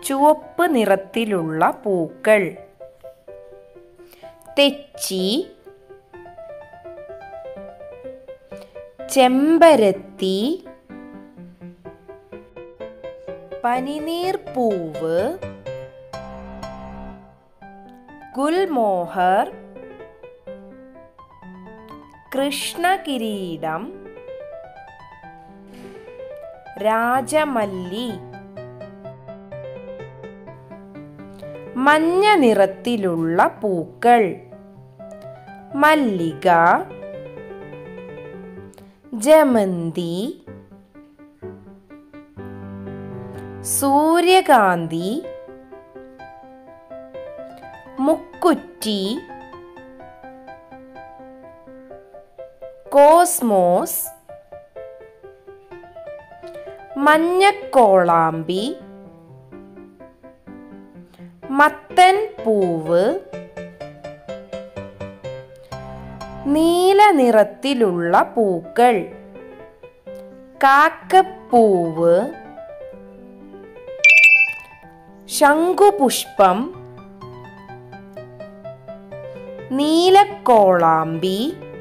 ചുവപ്പ് നിറത്തിലുള്ള പൂക്കൾ തെച്ചി ചെമ്പരത്തി പനിനീർ പൂവ് ഗുൽമോഹർ കൃഷ്ണകിരീടം രാജമല്ലി മഞ്ഞ നിറത്തിലുള്ള പൂക്കൾ മല്ലിക ജമന്തി സൂര്യകാന്തി മുക്കുറ്റി കോസ്മോസ് മഞ്ഞക്കോളാമ്പി മത്തൻ പൂവ് നീല നിറത്തിലുള്ള പൂക്കൾ കാക്കപ്പൂവ് ശംഖുപുഷ്പം നീലക്കോളാമ്പി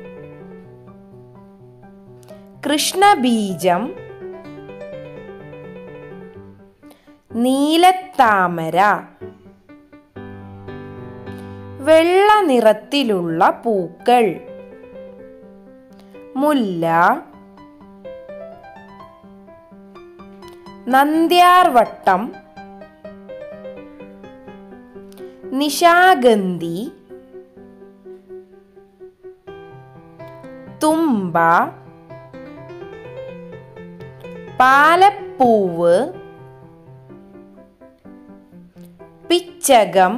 കൃഷ്ണബീജം നീലത്താമര വെള്ള നിറത്തിലുള്ള പൂക്കൾ മുല്ല നന്ദ്യാർവട്ടം നിശാഗന്ധി തുമ്പ പാലപ്പൂവ് പിച്ചകം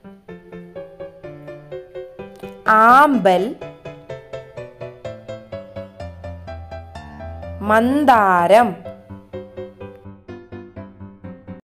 ആമ്പൽ മന്ദാരം